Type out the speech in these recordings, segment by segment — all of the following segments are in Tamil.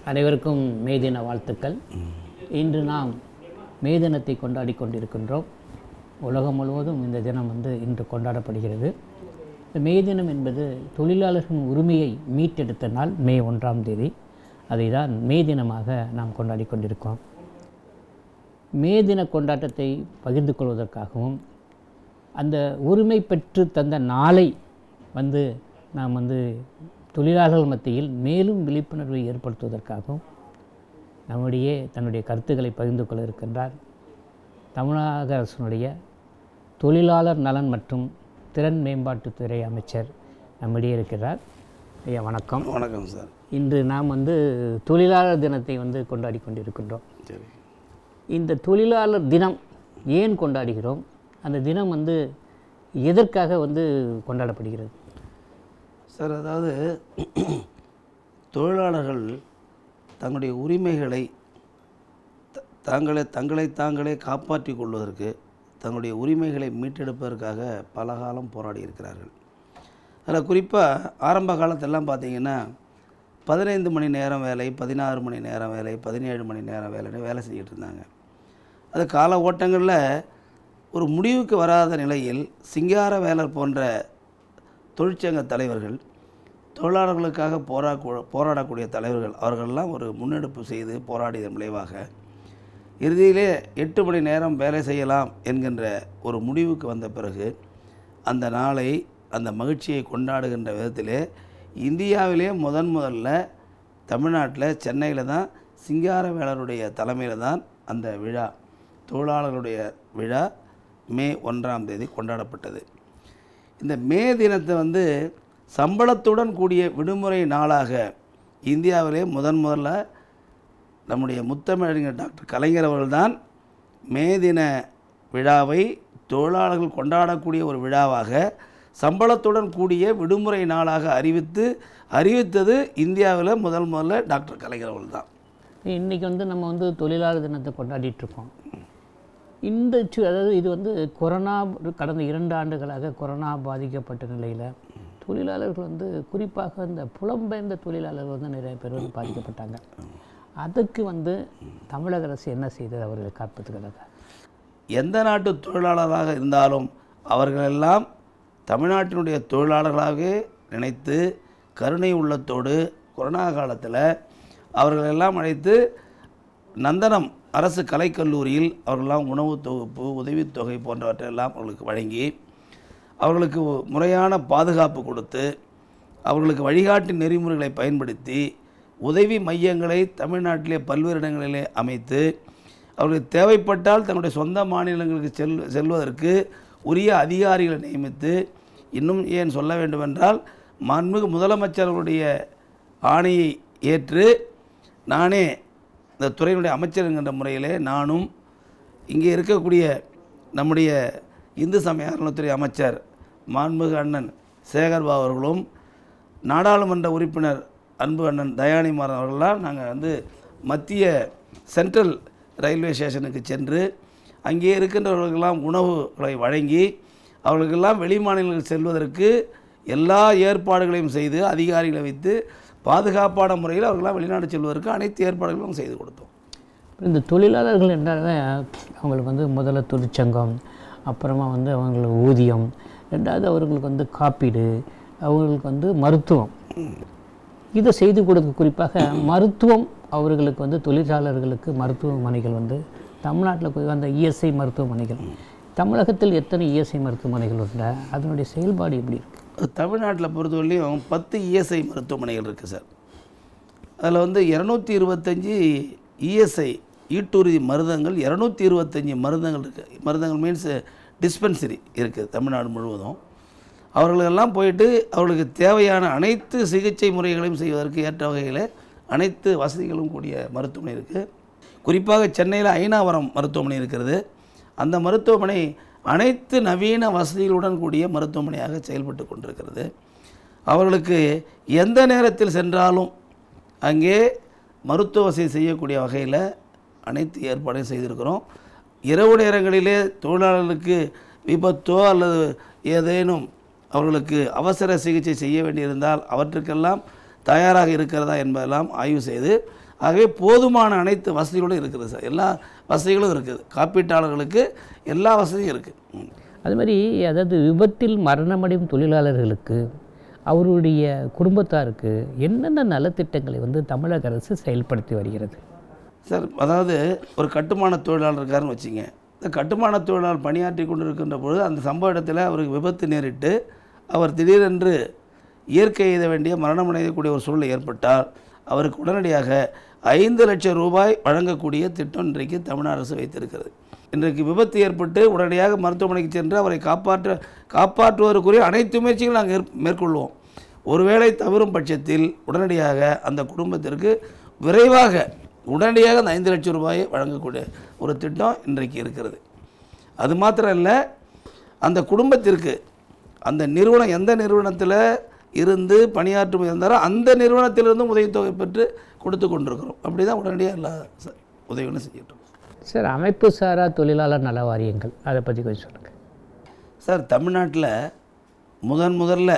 அனைவருக்கும் மே தின வாழ்த்துக்கள் இன்று நாம் மே தினத்தை கொண்டாடி கொண்டிருக்கின்றோம் உலகம் முழுவதும் இந்த தினம் வந்து இன்று கொண்டாடப்படுகிறது இந்த மே தினம் என்பது தொழிலாளர்களின் உரிமையை மீட்டெடுத்த நாள் மே ஒன்றாம் தேதி அதை தான் மே தினமாக நாம் கொண்டாடி கொண்டிருக்கோம் மே தின கொண்டாட்டத்தை பகிர்ந்து கொள்வதற்காகவும் அந்த உரிமை பெற்று தந்த நாளை வந்து நாம் வந்து தொழிலாளர்கள் மத்தியில் மேலும் விழிப்புணர்வை ஏற்படுத்துவதற்காகவும் நம்முடைய தன்னுடைய கருத்துக்களை பகிர்ந்து கொள்ள இருக்கின்றார் தமிழக அரசினுடைய தொழிலாளர் நலன் மற்றும் திறன் மேம்பாட்டுத்துறை அமைச்சர் நம்மிடையே இருக்கிறார் ஐயா வணக்கம் வணக்கம் சார் இன்று நாம் வந்து தொழிலாளர் தினத்தை வந்து கொண்டாடி கொண்டிருக்கின்றோம் சரி இந்த தொழிலாளர் தினம் ஏன் கொண்டாடுகிறோம் அந்த தினம் வந்து எதற்காக வந்து கொண்டாடப்படுகிறது சார் அதாவது தொழிலாளர்கள் தங்களுடைய உரிமைகளை த- தாங்களே தங்களை தாங்களே காப்பாற்றிக் கொள்வதற்கு தங்களுடைய உரிமைகளை மீட்டெடுப்பதற்காக பல காலம் போராடி இருக்கிறார்கள் அதில் குறிப்பாக ஆரம்ப காலத்தெல்லாம் பார்த்தீங்கன்னா பதினைந்து மணி நேரம் வேலை பதினாறு மணி நேரம் வேலை பதினேழு மணி நேரம் வேலைன்னு வேலை செஞ்சுட்டு இருந்தாங்க அது கால ஓட்டங்களில் ஒரு முடிவுக்கு வராத நிலையில் சிங்கார வேலர் போன்ற தொழிற்சங்க தலைவர்கள் தொழிலாளர்களுக்காக போரா போராடக்கூடிய தலைவர்கள் அவர்களெல்லாம் ஒரு முன்னெடுப்பு செய்து போராடியதன் விளைவாக இறுதியிலே எட்டு மணி நேரம் வேலை செய்யலாம் என்கின்ற ஒரு முடிவுக்கு வந்த பிறகு அந்த நாளை அந்த மகிழ்ச்சியை கொண்டாடுகின்ற விதத்திலே இந்தியாவிலே முதன் முதல்ல தமிழ்நாட்டில் சென்னையில் தான் சிங்காரவேலருடைய தலைமையில் தான் அந்த விழா தொழிலாளர்களுடைய விழா மே ஒன்றாம் தேதி கொண்டாடப்பட்டது இந்த மே தினத்தை வந்து சம்பளத்துடன் கூடிய விடுமுறை நாளாக இந்தியாவிலே முதன் முதல்ல நம்முடைய முத்தமிழறிஞர் டாக்டர் கலைஞர் அவர்கள்தான் மே தின விழாவை தொழிலாளர்கள் கொண்டாடக்கூடிய ஒரு விழாவாக சம்பளத்துடன் கூடிய விடுமுறை நாளாக அறிவித்து அறிவித்தது இந்தியாவில் முதல் முதல்ல டாக்டர் கலைஞர் அவர்கள் தான் இன்றைக்கி வந்து நம்ம வந்து தொழிலாளர் தினத்தை கொண்டாடிட்டு இருக்கோம் இந்த சு- அதாவது இது வந்து கொரோனா கடந்த இரண்டு ஆண்டுகளாக கொரோனா பாதிக்கப்பட்ட நிலையில் தொழிலாளர்கள் வந்து குறிப்பாக இந்த புலம்பெயர்ந்த தொழிலாளர்கள் வந்து நிறைய பேர் வந்து பாதிக்கப்பட்டாங்க அதுக்கு வந்து தமிழக அரசு என்ன செய்தது அவர்களை காப்பதுக்காக எந்த நாட்டு தொழிலாளராக இருந்தாலும் அவர்களெல்லாம் தமிழ்நாட்டினுடைய தொழிலாளர்களாகவே நினைத்து கருணை உள்ளத்தோடு கொரோனா காலத்தில் அவர்களெல்லாம் அழைத்து நந்தனம் அரசு கலைக்கல்லூரியில் அவர்களெல்லாம் உணவு தொகுப்பு உதவித்தொகை போன்றவற்றையெல்லாம் அவர்களுக்கு வழங்கி அவர்களுக்கு முறையான பாதுகாப்பு கொடுத்து அவர்களுக்கு வழிகாட்டு நெறிமுறைகளை பயன்படுத்தி உதவி மையங்களை தமிழ்நாட்டிலே பல்வேறு இடங்களிலே அமைத்து அவர்களுக்கு தேவைப்பட்டால் தன்னுடைய சொந்த மாநிலங்களுக்கு செல் செல்வதற்கு உரிய அதிகாரிகளை நியமித்து இன்னும் ஏன் சொல்ல வேண்டுமென்றால் மாண்புமிகு முதலமைச்சர்களுடைய ஆணையை ஏற்று நானே இந்த துறையினுடைய அமைச்சர் என்கின்ற முறையிலே நானும் இங்கே இருக்கக்கூடிய நம்முடைய இந்து சமய அறநிலைத்துறை அமைச்சர் மாண்புமிகு அண்ணன் சேகர்பாபு அவர்களும் நாடாளுமன்ற உறுப்பினர் அன்பு அண்ணன் தயானி மாறன் அவர்கள்லாம் நாங்கள் வந்து மத்திய சென்ட்ரல் ரயில்வே ஸ்டேஷனுக்கு சென்று அங்கே இருக்கின்றவர்களுக்கெல்லாம் உணவுகளை வழங்கி அவர்களுக்கெல்லாம் வெளி மாநிலங்களுக்கு செல்வதற்கு எல்லா ஏற்பாடுகளையும் செய்து அதிகாரிகளை வைத்து பாதுகாப்பான முறையில் அவர்களெல்லாம் வெளிநாடு செல்வதற்கு அனைத்து ஏற்பாடுகளும் செய்து கொடுத்தோம் இந்த தொழிலாளர்கள் என்றாலே அவங்களுக்கு வந்து முதல்ல தொழிற்சங்கம் அப்புறமா வந்து அவங்களுக்கு ஊதியம் ரெண்டாவது அவர்களுக்கு வந்து காப்பீடு அவங்களுக்கு வந்து மருத்துவம் இதை செய்து கொடுக்க குறிப்பாக மருத்துவம் அவர்களுக்கு வந்து தொழிலாளர்களுக்கு மருத்துவமனைகள் வந்து தமிழ்நாட்டில் போய் அந்த இஎஸ்ஐ மருத்துவமனைகள் தமிழகத்தில் எத்தனை இஎஸ்ஐ மருத்துவமனைகள் உண்டா அதனுடைய செயல்பாடு எப்படி இருக்குது தமிழ்நாட்டில் பொறுத்தவரையிலையும் பத்து இஎஸ்ஐ மருத்துவமனைகள் இருக்குது சார் அதில் வந்து இரநூத்தி இருபத்தஞ்சி இஎஸ்ஐ ஈட்டுறுதி மருந்தங்கள் இரநூத்தி இருபத்தஞ்சி மருந்தங்கள் இருக்குது மருந்தங்கள் மீன்ஸ் டிஸ்பென்சரி இருக்குது தமிழ்நாடு முழுவதும் அவர்களுக்கெல்லாம் போயிட்டு அவர்களுக்கு தேவையான அனைத்து சிகிச்சை முறைகளையும் செய்வதற்கு ஏற்ற வகையில் அனைத்து வசதிகளும் கூடிய மருத்துவமனை இருக்குது குறிப்பாக சென்னையில் ஐநாவரம் மருத்துவமனை இருக்கிறது அந்த மருத்துவமனை அனைத்து நவீன வசதிகளுடன் கூடிய மருத்துவமனையாக செயல்பட்டு கொண்டிருக்கிறது அவர்களுக்கு எந்த நேரத்தில் சென்றாலும் அங்கே மருத்துவ வசதி செய்யக்கூடிய வகையில் அனைத்து ஏற்பாடையும் செய்திருக்கிறோம் இரவு நேரங்களிலே தொழிலாளர்களுக்கு விபத்தோ அல்லது ஏதேனும் அவர்களுக்கு அவசர சிகிச்சை செய்ய வேண்டியிருந்தால் அவற்றுக்கெல்லாம் தயாராக இருக்கிறதா என்பதெல்லாம் ஆய்வு செய்து ஆகவே போதுமான அனைத்து வசதிகளும் இருக்குது சார் எல்லா வசதிகளும் இருக்குது காப்பீட்டாளர்களுக்கு எல்லா வசதியும் இருக்குது அது மாதிரி அதாவது விபத்தில் மரணமடையும் தொழிலாளர்களுக்கு அவருடைய குடும்பத்தாருக்கு என்னென்ன நலத்திட்டங்களை வந்து தமிழக அரசு செயல்படுத்தி வருகிறது சார் அதாவது ஒரு கட்டுமான தொழிலாளர் இருக்காருன்னு வச்சுங்க இந்த கட்டுமான தொழிலாளர் பணியாற்றி கொண்டு இருக்கின்ற பொழுது அந்த சம்பவ இடத்துல அவருக்கு விபத்து நேரிட்டு அவர் திடீரென்று இயற்கை எய்த வேண்டிய மரணம் அடையக்கூடிய ஒரு சூழ்நிலை ஏற்பட்டால் அவருக்கு உடனடியாக ஐந்து லட்சம் ரூபாய் வழங்கக்கூடிய திட்டம் இன்றைக்கு தமிழ்நாடு அரசு வைத்திருக்கிறது இன்றைக்கு விபத்து ஏற்பட்டு உடனடியாக மருத்துவமனைக்கு சென்று அவரை காப்பாற்ற காப்பாற்றுவதற்குரிய அனைத்து முயற்சிகளும் நாங்கள் ஏற்- மேற்கொள்வோம் ஒருவேளை தவறும் பட்சத்தில் உடனடியாக அந்த குடும்பத்திற்கு விரைவாக உடனடியாக அந்த ஐந்து லட்சம் ரூபாயை வழங்கக்கூடிய ஒரு திட்டம் இன்றைக்கு இருக்கிறது அது மாத்திரம் இல்லை அந்த குடும்பத்திற்கு அந்த நிறுவனம் எந்த நிறுவனத்தில் இருந்து பணியாற்றும் இருந்தாரோ அந்த நிறுவனத்திலிருந்தும் உதவித்தொகை பெற்று கொடுத்து கொண்டிருக்கிறோம் அப்படி தான் உடனடியாக எல்லா ச- உதவிகளும் செஞ்சுட்டு இருக்கோம் சார் அமைப்பு சாரா தொழிலாளர் நல வாரியங்கள் அதை பற்றி கொஞ்சம் சொல்லுங்கள் சார் தமிழ்நாட்டில் முதன் முதல்ல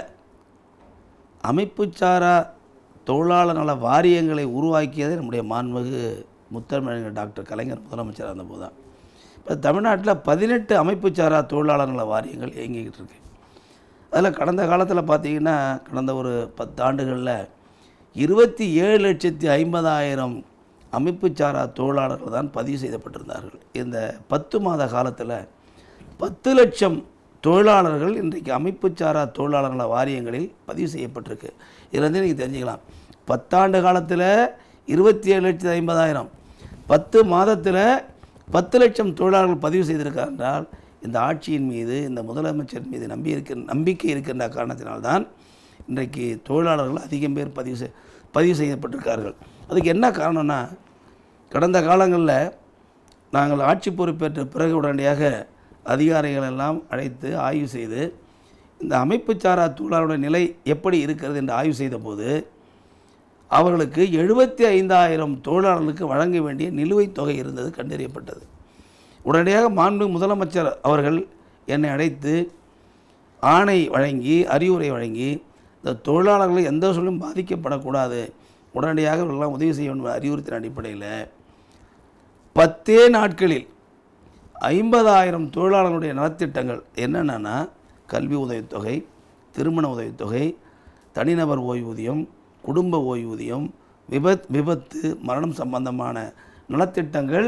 அமைப்புச்சாரா தொழிலாளர் நல வாரியங்களை உருவாக்கியதே நம்முடைய மாண்புமிகு முத்தமிழர் டாக்டர் கலைஞர் முதலமைச்சராக இருந்தபோது தான் இப்போ தமிழ்நாட்டில் பதினெட்டு அமைப்புச்சாரா தொழிலாளர் நல வாரியங்கள் இயங்கிக்கிட்டு இருக்கு அதில் கடந்த காலத்தில் பார்த்தீங்கன்னா கடந்த ஒரு பத்தாண்டுகளில் இருபத்தி ஏழு லட்சத்தி ஐம்பதாயிரம் அமைப்புச்சாரா தொழிலாளர்கள் தான் பதிவு செய்யப்பட்டிருந்தார்கள் இந்த பத்து மாத காலத்தில் பத்து லட்சம் தொழிலாளர்கள் இன்றைக்கு அமைப்புச்சாரா தொழிலாளர் நல வாரியங்களில் பதிவு செய்யப்பட்டிருக்கு இதுலேருந்து நீங்கள் தெரிஞ்சுக்கலாம் பத்தாண்டு காலத்தில் இருபத்தி ஏழு லட்சத்தி ஐம்பதாயிரம் பத்து மாதத்தில் பத்து லட்சம் தொழிலாளர்கள் பதிவு செய்திருக்கார் என்றால் இந்த ஆட்சியின் மீது இந்த முதலமைச்சர் மீது நம்பி இருக்க நம்பிக்கை இருக்கின்ற காரணத்தினால்தான் இன்றைக்கு தொழிலாளர்கள் அதிகம் பேர் பதிவு செய் பதிவு செய்யப்பட்டிருக்கார்கள் அதுக்கு என்ன காரணம்னா கடந்த காலங்களில் நாங்கள் ஆட்சி பொறுப்பேற்ற பிறகு உடனடியாக அதிகாரிகள் எல்லாம் அழைத்து ஆய்வு செய்து இந்த அமைப்புச்சாரா தொழிலாளருடைய நிலை எப்படி இருக்கிறது என்று ஆய்வு செய்தபோது அவர்களுக்கு எழுபத்தி ஐந்தாயிரம் தொழிலாளர்களுக்கு வழங்க வேண்டிய நிலுவைத் தொகை இருந்தது கண்டறியப்பட்டது உடனடியாக மாண்பு முதலமைச்சர் அவர்கள் என்னை அழைத்து ஆணை வழங்கி அறிவுரை வழங்கி இந்த தொழிலாளர்கள் எந்த சூழலும் பாதிக்கப்படக்கூடாது உடனடியாக இவர்களெல்லாம் உதவி செய்ய வேண்டும் என்ற அறிவுறுத்தின் அடிப்படையில் பத்தே நாட்களில் ஐம்பதாயிரம் தொழிலாளர்களுடைய நலத்திட்டங்கள் என்னென்னா கல்வி உதவித்தொகை திருமண உதவித்தொகை தனிநபர் ஓய்வூதியம் குடும்ப ஓய்வூதியம் விபத் விபத்து மரணம் சம்பந்தமான நலத்திட்டங்கள்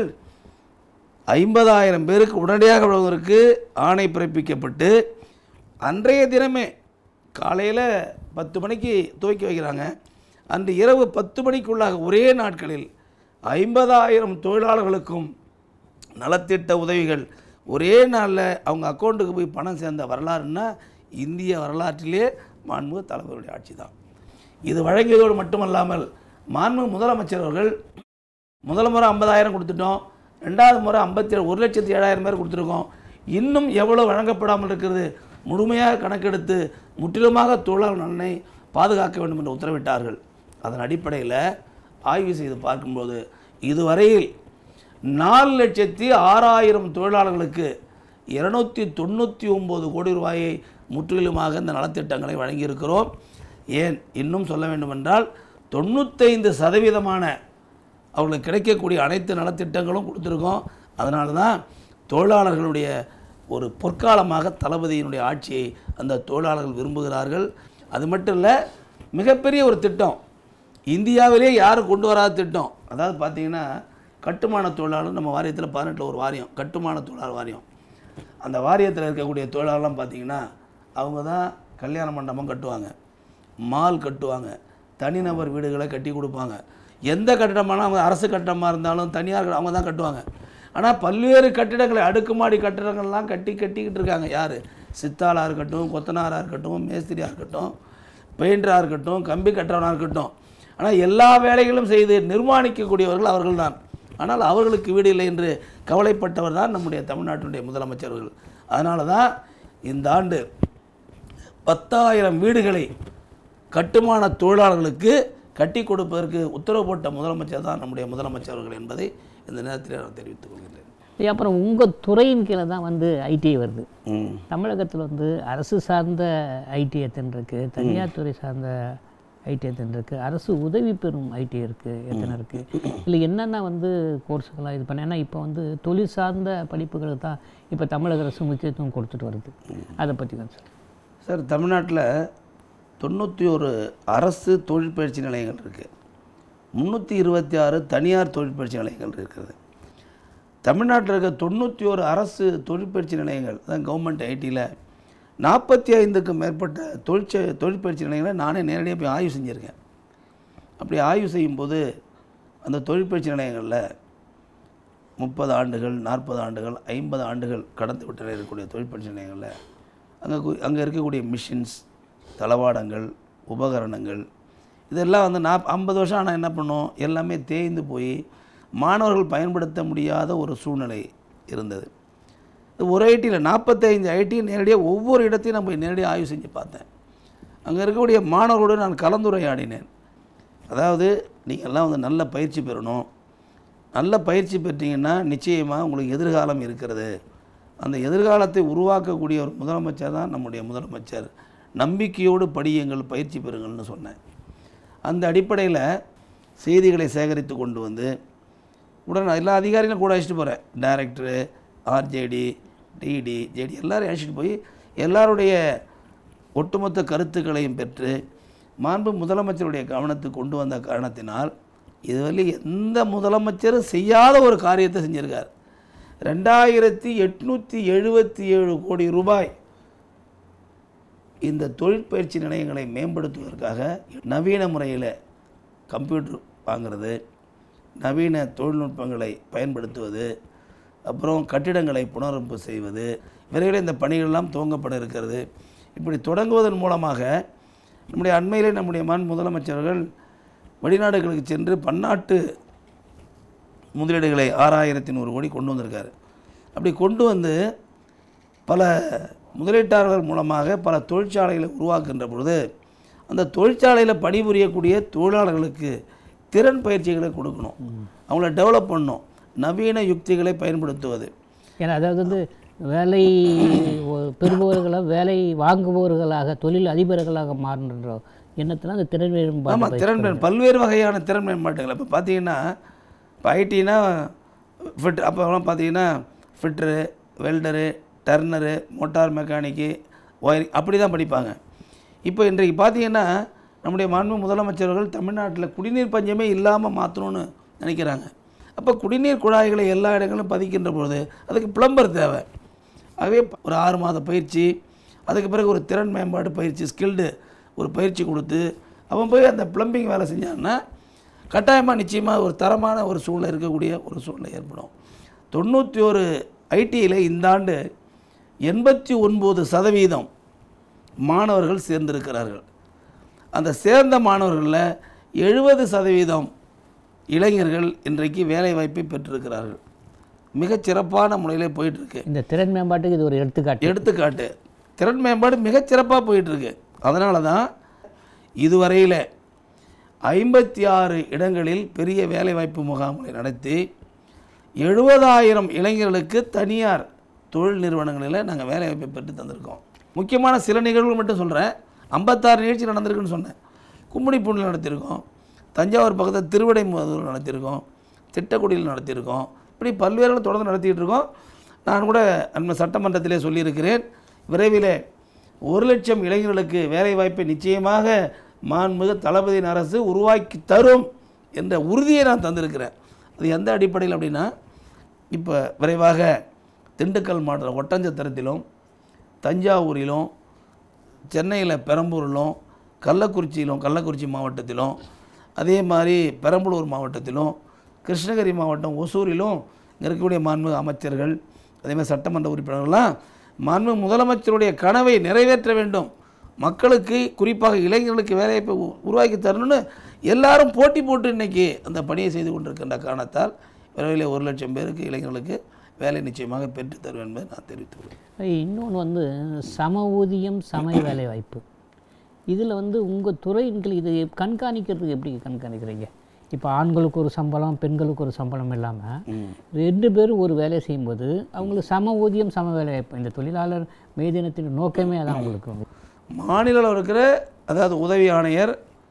ஐம்பதாயிரம் பேருக்கு உடனடியாக வழங்குவதற்கு ஆணை பிறப்பிக்கப்பட்டு அன்றைய தினமே காலையில் பத்து மணிக்கு துவக்கி வைக்கிறாங்க அன்று இரவு பத்து மணிக்குள்ளாக ஒரே நாட்களில் ஐம்பதாயிரம் தொழிலாளர்களுக்கும் நலத்திட்ட உதவிகள் ஒரே நாளில் அவங்க அக்கௌண்ட்டுக்கு போய் பணம் சேர்ந்த வரலாறுன்னா இந்திய வரலாற்றிலே மாண்புமிகு தலைவருடைய ஆட்சி தான் இது வழங்கியதோடு மட்டுமல்லாமல் மாண்புமிகு முதலமைச்சர் அவர்கள் முதல் முறை ஐம்பதாயிரம் கொடுத்துட்டோம் ரெண்டாவது முறை ஐம்பத்தி ஒரு லட்சத்தி ஏழாயிரம் பேர் கொடுத்துருக்கோம் இன்னும் எவ்வளோ வழங்கப்படாமல் இருக்கிறது முழுமையாக கணக்கெடுத்து முற்றிலுமாக தொழிலாளர் நலனை பாதுகாக்க வேண்டும் என்று உத்தரவிட்டார்கள் அதன் அடிப்படையில் ஆய்வு செய்து பார்க்கும்போது இதுவரையில் நாலு லட்சத்தி ஆறாயிரம் தொழிலாளர்களுக்கு இருநூத்தி தொண்ணூற்றி ஒம்பது கோடி ரூபாயை முற்றிலுமாக இந்த நலத்திட்டங்களை வழங்கியிருக்கிறோம் ஏன் இன்னும் சொல்ல வேண்டுமென்றால் தொண்ணூத்தைந்து சதவீதமான அவங்களுக்கு கிடைக்கக்கூடிய அனைத்து நலத்திட்டங்களும் கொடுத்துருக்கோம் அதனால தான் தொழிலாளர்களுடைய ஒரு பொற்காலமாக தளபதியினுடைய ஆட்சியை அந்த தொழிலாளர்கள் விரும்புகிறார்கள் அது மட்டும் இல்லை மிகப்பெரிய ஒரு திட்டம் இந்தியாவிலே யாரும் கொண்டு வராத திட்டம் அதாவது பார்த்தீங்கன்னா கட்டுமான தொழிலாளர் நம்ம வாரியத்தில் பதினெட்டில் ஒரு வாரியம் கட்டுமான தொழிலாளர் வாரியம் அந்த வாரியத்தில் இருக்கக்கூடிய தொழிலாளர்லாம் பார்த்தீங்கன்னா அவங்க தான் கல்யாண மண்டபம் கட்டுவாங்க மால் கட்டுவாங்க தனிநபர் வீடுகளை கட்டி கொடுப்பாங்க எந்த கட்டிடமானா அவங்க அரசு கட்டிடமாக இருந்தாலும் தனியார் கட்ட- அவங்க தான் கட்டுவாங்க ஆனால் பல்வேறு கட்டிடங்களை அடுக்குமாடி கட்டிடங்கள்லாம் கட்டி கட்டிக்கிட்டு இருக்காங்க யார் சித்தாளாக இருக்கட்டும் கொத்தனாராக இருக்கட்டும் மேஸ்திரியாக இருக்கட்டும் பெயிண்டராக இருக்கட்டும் கம்பி கட்டுறவனாக இருக்கட்டும் ஆனால் எல்லா வேலைகளும் செய்து நிர்மாணிக்கக்கூடியவர்கள் அவர்கள்தான் ஆனால் அவர்களுக்கு வீடு இல்லை என்று கவலைப்பட்டவர் தான் நம்முடைய தமிழ்நாட்டினுடைய முதலமைச்சர்கள் அதனால தான் இந்த ஆண்டு பத்தாயிரம் வீடுகளை கட்டுமான தொழிலாளர்களுக்கு கட்டி கொடுப்பதற்கு உத்தரவு போட்ட முதலமைச்சர் தான் நம்முடைய முதலமைச்சர் அவர்கள் என்பதை இந்த நேரத்தில் நான் தெரிவித்துக் கொள்கின்றேன் அப்புறம் உங்கள் துறையின் கீழே தான் வந்து ஐடிஐ வருது ம் தமிழகத்தில் வந்து அரசு சார்ந்த ஐடி எத்தனை இருக்குது தனியார் துறை சார்ந்த ஐடி எத்தனை இருக்குது அரசு உதவி பெறும் ஐடி இருக்குது எத்தனை இருக்குது இல்லை என்னென்ன வந்து கோர்ஸுகளாக இது பண்ண ஏன்னா இப்போ வந்து தொழில் சார்ந்த படிப்புகளுக்கு தான் இப்போ தமிழக அரசு முக்கியத்துவம் கொடுத்துட்டு வருது அதை பற்றி தான் சார் சார் தமிழ்நாட்டில் தொண்ணூற்றி ஒரு அரசு தொழிற்பயிற்சி நிலையங்கள் இருக்குது முந்நூற்றி இருபத்தி ஆறு தனியார் தொழிற்பயிற்சி நிலையங்கள் இருக்கிறது தமிழ்நாட்டில் இருக்க தொண்ணூற்றி ஒரு அரசு தொழிற்பயிற்சி நிலையங்கள் அதான் கவர்மெண்ட் ஐடியில் நாற்பத்தி ஐந்துக்கும் மேற்பட்ட தொழிற்ச தொழிற்பயிற்சி நிலையங்களை நானே நேரடியாக போய் ஆய்வு செஞ்சுருக்கேன் அப்படி ஆய்வு செய்யும்போது அந்த தொழிற்பயிற்சி நிலையங்களில் முப்பது ஆண்டுகள் நாற்பது ஆண்டுகள் ஐம்பது ஆண்டுகள் கடந்து விட்டு இருக்கக்கூடிய தொழிற்பயிற்சி நிலையங்களில் அங்கே கு- அங்கே இருக்கக்கூடிய மிஷின்ஸ் தளவாடங்கள் உபகரணங்கள் இதெல்லாம் வந்து நான் ஐம்பது வருஷம் ஆனால் என்ன பண்ணோம் எல்லாமே தேய்ந்து போய் மாணவர்கள் பயன்படுத்த முடியாத ஒரு சூழ்நிலை இருந்தது இது ஒரு ஐடியில் நாற்பத்தைந்து ஐடி நேரடியாக ஒவ்வொரு இடத்தையும் நான் போய் நேரடியாக ஆய்வு செஞ்சு பார்த்தேன் அங்கே இருக்கக்கூடிய மாணவர்களோடு நான் கலந்துரையாடினேன் அதாவது நீங்கள் எல்லாம் வந்து நல்ல பயிற்சி பெறணும் நல்ல பயிற்சி பெற்றீங்கன்னா நிச்சயமாக உங்களுக்கு எதிர்காலம் இருக்கிறது அந்த எதிர்காலத்தை உருவாக்கக்கூடிய ஒரு முதலமைச்சர் தான் நம்முடைய முதலமைச்சர் நம்பிக்கையோடு படியுங்கள் பயிற்சி பெறுங்கள்னு சொன்னேன் அந்த அடிப்படையில் செய்திகளை சேகரித்து கொண்டு வந்து உடனே எல்லா அதிகாரிகளும் கூட அழைச்சிட்டு போகிறேன் டைரக்டரு ஆர்ஜேடி டிடி ஜேடி எல்லாரையும் அழைச்சிட்டு போய் எல்லாருடைய ஒட்டுமொத்த கருத்துக்களையும் பெற்று மாண்பு முதலமைச்சருடைய கவனத்துக்கு கொண்டு வந்த காரணத்தினால் இதுவரை எந்த முதலமைச்சரும் செய்யாத ஒரு காரியத்தை செஞ்சிருக்கார் ரெண்டாயிரத்தி எட்நூற்றி எழுபத்தி ஏழு கோடி ரூபாய் இந்த தொழிற்பயிற்சி நிலையங்களை மேம்படுத்துவதற்காக நவீன முறையில் கம்ப்யூட்டர் வாங்குறது நவீன தொழில்நுட்பங்களை பயன்படுத்துவது அப்புறம் கட்டிடங்களை புனரமைப்பு செய்வது விரைவில் இந்த பணிகளெல்லாம் துவங்கப்பட இருக்கிறது இப்படி தொடங்குவதன் மூலமாக நம்முடைய அண்மையிலே நம்முடைய மான் முதலமைச்சர்கள் வெளிநாடுகளுக்கு சென்று பன்னாட்டு முதலீடுகளை ஆறாயிரத்தி நூறு கோடி கொண்டு வந்திருக்காரு அப்படி கொண்டு வந்து பல முதலீட்டாளர்கள் மூலமாக பல தொழிற்சாலைகளை உருவாக்குகின்ற பொழுது அந்த தொழிற்சாலையில் பணிபுரியக்கூடிய தொழிலாளர்களுக்கு திறன் பயிற்சிகளை கொடுக்கணும் அவங்கள டெவலப் பண்ணணும் நவீன யுக்திகளை பயன்படுத்துவது ஏன்னா அதாவது வந்து வேலை ஒ- பெறுபவர்களாக வேலை வாங்குபவர்களாக தொழில் அதிபர்களாக மாறுன்ற எண்ணத்தில் அந்த திறன் மேம்பாடு ஆமாம் திறன் மேம் பல்வேறு வகையான திறன் மேம்பாட்டுகள் இப்போ பார்த்தீங்கன்னா இப்போ ஐடினா ஃபிட் அப்போலாம் பார்த்தீங்கன்னா fitter welder turner motor mechanic wiring அப்படி தான் படிப்பாங்க இப்போ இன்றைக்கு பார்த்தீங்கன்னா நம்முடைய மாண்பு முதலமைச்சர்கள் தமிழ்நாட்டில் குடிநீர் பஞ்சமே இல்லாமல் மாற்றணும்னு நினைக்கிறாங்க அப்போ குடிநீர் குழாய்களை எல்லா இடங்களும் பதிக்கின்ற பொழுது அதுக்கு பிளம்பர் தேவை ஆகவே ஒரு ஆறு மாத பயிற்சி அதுக்கு பிறகு ஒரு திறன் மேம்பாடு பயிற்சி ஸ்கில்டு ஒரு பயிற்சி கொடுத்து அவன் போய் அந்த ப்ளம்பிங் வேலை செஞ்சான்னா கட்டாயமாக நிச்சயமாக ஒரு தரமான ஒரு சூழ்நிலை இருக்கக்கூடிய ஒரு சூழ்நிலை ஏற்படும் தொண்ணூற்றி ஒரு ஐடியில் இந்த ஆண்டு எண்பத்தி ஒன்பது சதவீதம் மாணவர்கள் சேர்ந்திருக்கிறார்கள் அந்த சேர்ந்த மாணவர்களில் எழுபது சதவீதம் இளைஞர்கள் இன்றைக்கு வேலைவாய்ப்பை பெற்றிருக்கிறார்கள் மிகச் சிறப்பான முறையில் போயிட்டுருக்கு இந்த திறன் மேம்பாட்டுக்கு இது ஒரு எடுத்துக்காட்டு எடுத்துக்காட்டு திறன் மேம்பாடு மிகச் சிறப்பாக போயிட்டுருக்கு அதனால தான் இதுவரையில் ஐம்பத்தி ஆறு இடங்களில் பெரிய வேலைவாய்ப்பு முகாம்களை நடத்தி எழுபதாயிரம் இளைஞர்களுக்கு தனியார் தொழில் நிறுவனங்களில் நாங்கள் வேலைவாய்ப்பை பெற்று தந்திருக்கோம் முக்கியமான சில நிகழ்வுகள் மட்டும் சொல்கிறேன் ஐம்பத்தாறு நிகழ்ச்சி நடந்திருக்குன்னு சொன்னேன் கும்மிடிப்பூண்டில் நடத்தியிருக்கோம் தஞ்சாவூர் பக்கத்தில் திருவிடைமுதூர் நடத்தியிருக்கோம் திட்டக்குடியில் நடத்தியிருக்கோம் இப்படி பல்வேறு தொடர்ந்து நடத்திட்டு இருக்கோம் நான் கூட நம்ம சட்டமன்றத்திலே சொல்லியிருக்கிறேன் விரைவில் ஒரு லட்சம் இளைஞர்களுக்கு வேலைவாய்ப்பை நிச்சயமாக மாண்புமிகு தளபதியின் அரசு உருவாக்கி தரும் என்ற உறுதியை நான் தந்திருக்கிறேன் அது எந்த அடிப்படையில் அப்படின்னா இப்போ விரைவாக திண்டுக்கல் மாவட்ட ஒட்டஞ்சத்திரத்திலும் தஞ்சாவூரிலும் சென்னையில் பெரம்பூரிலும் கள்ளக்குறிச்சியிலும் கள்ளக்குறிச்சி மாவட்டத்திலும் அதே மாதிரி பெரம்பலூர் மாவட்டத்திலும் கிருஷ்ணகிரி மாவட்டம் ஒசூரிலும் இங்கே இருக்கக்கூடிய மாண்புமிகு அமைச்சர்கள் அதே மாதிரி சட்டமன்ற உறுப்பினர்கள்லாம் மாண்பு முதலமைச்சருடைய கனவை நிறைவேற்ற வேண்டும் மக்களுக்கு குறிப்பாக இளைஞர்களுக்கு வேலைவாய்ப்பை உ- உருவாக்கி தரணும்னு எல்லாரும் போட்டி போட்டு இன்னைக்கு அந்த பணியை செய்து கொண்டிருக்கின்ற காரணத்தால் விரைவில் ஒரு லட்சம் பேருக்கு இளைஞர்களுக்கு வேலை நிச்சயமாக பெற்றுத் தருவேன் என்பதை நான் தெரிவித்துள்ளேன் இன்னொன்று வந்து சம ஊதியம் சம வேலை வாய்ப்பு இதில் வந்து உங்கள் துறையின் கீழ் இதை கண்காணிக்கிறதுக்கு எப்படி கண்காணிக்கிறீங்க இப்போ ஆண்களுக்கு ஒரு சம்பளம் பெண்களுக்கு ஒரு சம்பளம் இல்லாமல் ரெண்டு பேரும் ஒரு வேலையை செய்யும்போது அவங்களுக்கு சம ஊதியம் சம வேலை வாய்ப்பு இந்த தொழிலாளர் மே தினத்தின் நோக்கமே அதான் அவங்களுக்கு மாநில அளவில் இருக்கிற அதாவது உதவி ஆணையர்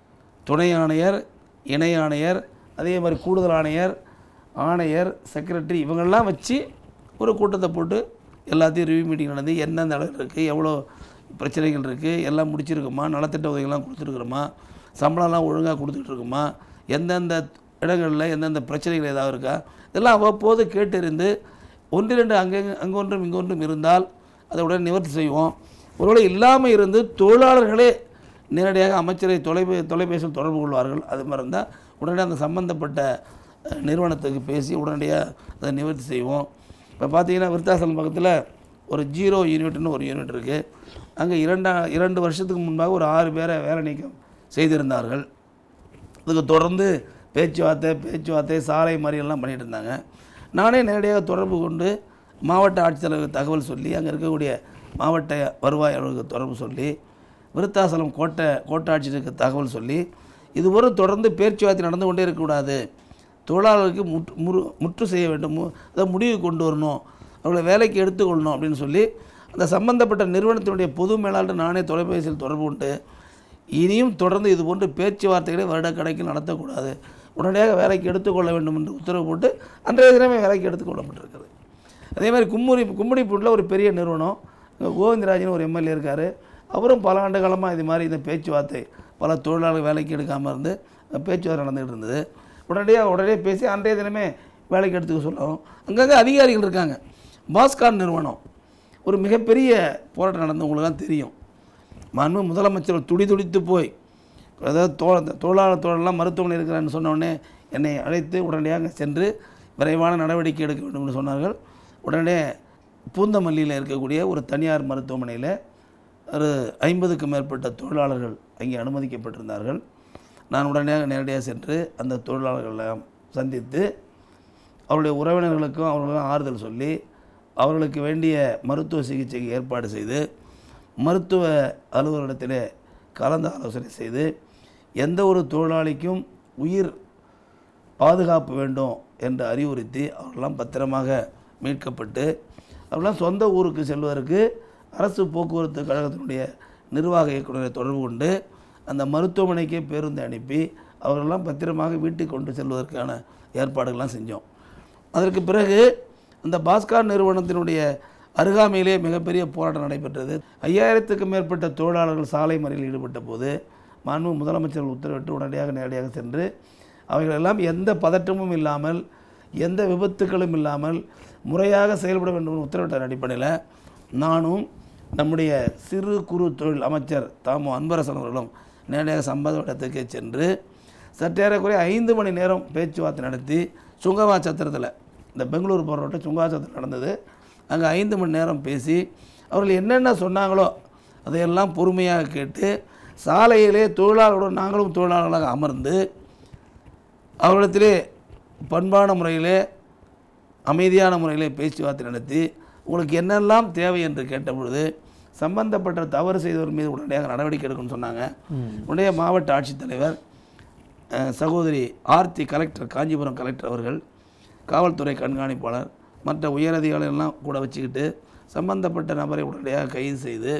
துணை ஆணையர் இணை ஆணையர் அதே மாதிரி கூடுதல் ஆணையர் ஆணையர் செக்ரட்டரி இவங்கெல்லாம் வச்சு ஒரு கூட்டத்தை போட்டு எல்லாத்தையும் ரிவ்யூ மீட்டிங் நடந்து எந்தெந்த அளவு இருக்குது எவ்வளோ பிரச்சனைகள் இருக்குது எல்லாம் முடிச்சிருக்குமா நலத்திட்ட உதவிகள்லாம் கொடுத்துருக்குறோமா சம்பளம்லாம் ஒழுங்காக கொடுத்துட்ருக்குமா எந்தெந்த இடங்களில் எந்தெந்த பிரச்சனைகள் ஏதாவது இருக்கா இதெல்லாம் அவ்வப்போது கேட்டறிந்து ஒன்று ரெண்டு அங்கே அங்கே ஒன்றும் இங்கே ஒன்றும் இருந்தால் அதை உடனே நிவர்த்தி செய்வோம் ஒருவேளை இல்லாமல் இருந்து தொழிலாளர்களே நேரடியாக அமைச்சரை தொலைபே தொலைபேசியில் தொடர்பு கொள்வார்கள் அது மாதிரி இருந்தால் உடனே அந்த சம்பந்தப்பட்ட அஹ், நிறுவனத்துக்கு பேசி உடனடியாக அதை நிவர்த்தி செய்வோம் இப்போ பார்த்தீங்கன்னா விருத்தாசலம் பக்கத்தில் ஒரு ஜீரோ யூனிட்னு ஒரு யூனிட் இருக்குது அங்கே இரண்டா இரண்டு வருஷத்துக்கு முன்பாக ஒரு ஆறு பேரை வேலை நீக்கம் செய்திருந்தார்கள் அதுக்கு தொடர்ந்து பேச்சுவார்த்தை பேச்சுவார்த்தை சாலை மறியல்லாம் பண்ணிட்டு இருந்தாங்க நானே நேரடியாக தொடர்பு கொண்டு மாவட்ட ஆட்சித்தலைவருக்கு தகவல் சொல்லி அங்கே இருக்கக்கூடிய மாவட்ட வருவாய் அலுவலருக்கு தொடர்பு சொல்லி விருத்தாசலம் கோட்டை கோட்டாட்சியருக்கு தகவல் சொல்லி இதுவரை தொடர்ந்து பேச்சுவார்த்தை நடந்து கொண்டே இருக்கக்கூடாது தொழிலாளர்களுக்கு முற்று முறு முற்று செய்ய வேண்டும் மு- அதை முடிவு கொண்டு வரணும் அவர்களை வேலைக்கு எடுத்துக்கொள்ளணும் அப்படின்னு சொல்லி அந்த சம்பந்தப்பட்ட நிறுவனத்தினுடைய பொது மேலாளர் நானே தொலைபேசியில் தொடர்பு கொண்டு இனியும் தொடர்ந்து இது போன்ற பேச்சுவார்த்தைகளை வருடக்கணக்கில் நடத்தக்கூடாது உடனடியாக வேலைக்கு எடுத்துக்கொள்ள வேண்டும் என்று உத்தரவு போட்டு அன்றைய தினமே வேலைக்கு எடுத்துக்கொள்ளப்பட்டிருக்கிறது அதே மாதிரி கும்முடி கும்முடிப்பூட்டில் ஒரு பெரிய நிறுவனம் அங்க கோவிந்தராஜன் ஒரு எம்எல்ஏ இருக்கார் அவரும் பல ஆண்டு காலமாக இது மாதிரி இந்த பேச்சுவார்த்தை பல தொழிலாளர்கள் வேலைக்கு எடுக்காமல் இருந்து பேச்சுவார்த்தை நடந்துகிட்டு இருந்தது உடனடியாக உடனே பேசி அன்றைய தினமே வேலைக்கு எடுத்துக்க சொல்லவும் அங்கங்கே அதிகாரிகள் இருக்காங்க பாஸ்கார் நிறுவனம் ஒரு மிகப்பெரிய போராட்டம் நடந்து உங்களுக்கு தான் தெரியும் மன்மு முதலமைச்சர் துடி துடித்து போய் அதாவது தோ தொழிலாளர் தோழலாம் மருத்துவமனை இருக்கிறான்னு சொன்ன உடனே என்னை அழைத்து உடனடியாக சென்று விரைவான நடவடிக்கை எடுக்க வேண்டும் என்று சொன்னார்கள் உடனே பூந்தமல்லியில் இருக்கக்கூடிய ஒரு தனியார் மருத்துவமனையில் ஒரு ஐம்பதுக்கும் மேற்பட்ட தொழிலாளர்கள் அங்கே அனுமதிக்கப்பட்டிருந்தார்கள் நான் உடனடியாக நேரடியாக சென்று அந்த தொழிலாளர்களெல்லாம் சந்தித்து அவருடைய உறவினர்களுக்கும் அவர்களுக்கும் ஆறுதல் சொல்லி அவர்களுக்கு வேண்டிய மருத்துவ சிகிச்சைக்கு ஏற்பாடு செய்து மருத்துவ அலுவலகத்திலே கலந்து ஆலோசனை செய்து எந்த ஒரு தொழிலாளிக்கும் உயிர் பாதுகாப்பு வேண்டும் என்று அறிவுறுத்தி அவர்களெல்லாம் பத்திரமாக மீட்கப்பட்டு அவர்களெல்லாம் சொந்த ஊருக்கு செல்வதற்கு அரசு போக்குவரத்து கழகத்தினுடைய நிர்வாக இயக்குநரை தொடர்பு கொண்டு அந்த மருத்துவமனைக்கே பேருந்து அனுப்பி அவர்களெல்லாம் பத்திரமாக வீட்டுக்கு கொண்டு செல்வதற்கான ஏற்பாடுகள்லாம் செஞ்சோம் அதற்கு பிறகு அந்த பாஸ்கார் நிறுவனத்தினுடைய அருகாமையிலே மிகப்பெரிய போராட்டம் நடைபெற்றது ஐயாயிரத்துக்கும் மேற்பட்ட தொழிலாளர்கள் சாலை மறியலில் ஈடுபட்ட போது மாண்பு முதலமைச்சர் உத்தரவிட்டு உடனடியாக நேரடியாக சென்று அவைகளெல்லாம் எந்த பதற்றமும் இல்லாமல் எந்த விபத்துக்களும் இல்லாமல் முறையாக செயல்பட வேண்டும் என்று உத்தரவிட்ட அடிப்படையில் நானும் நம்முடைய சிறு குறு தொழில் அமைச்சர் தாமு அன்பரசன் அவர்களும் நேரடியாக சம்பவ இடத்துக்கு சென்று சற்றேறக்குறைய ஐந்து மணி நேரம் பேச்சுவார்த்தை நடத்தி சுங்கவா சத்திரத்தில் இந்த பெங்களூர் போகிற ரோட்டை சுங்கவா சத்திரம் நடந்தது அங்கே ஐந்து மணி நேரம் பேசி அவர்கள் என்னென்ன சொன்னாங்களோ அதையெல்லாம் பொறுமையாக கேட்டு சாலையிலே தொழிலாளர்களுடன் நாங்களும் தொழிலாளர்களாக அமர்ந்து அவர்களிடத்திலே பண்பான முறையிலே அமைதியான முறையிலே பேச்சுவார்த்தை நடத்தி உங்களுக்கு என்னெல்லாம் தேவை என்று கேட்டபொழுது சம்பந்தப்பட்ட தவறு செய்தவர் மீது உடனடியாக நடவடிக்கை எடுக்கணும்னு சொன்னாங்க உடனே மாவட்ட ஆட்சித்தலைவர் அஹ், சகோதரி ஆர்த்தி கலெக்டர் காஞ்சிபுரம் கலெக்டர் அவர்கள் காவல்துறை கண்காணிப்பாளர் மற்ற உயரதிகாரிகள் எல்லாம் கூட வச்சுக்கிட்டு சம்பந்தப்பட்ட நபரை உடனடியாக கைது செய்து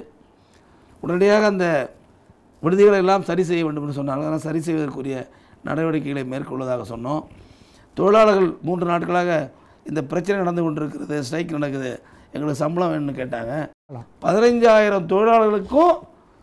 உடனடியாக அந்த விடுதிகளை எல்லாம் சரி செய்ய வேண்டும் என்று சொன்னார்கள் அதெல்லாம் சரி செய்வதற்குரிய நடவடிக்கைகளை மேற்கொள்வதாக சொன்னோம் தொழிலாளர்கள் மூன்று நாட்களாக இந்த பிரச்சனை நடந்து கொண்டிருக்கிறது ஸ்ட்ரைக் நடக்குது எங்களுக்கு சம்பளம் வேணும்னு கேட்டாங்க பதினைஞ்சாயிரம் தொழிலாளர்களுக்கும்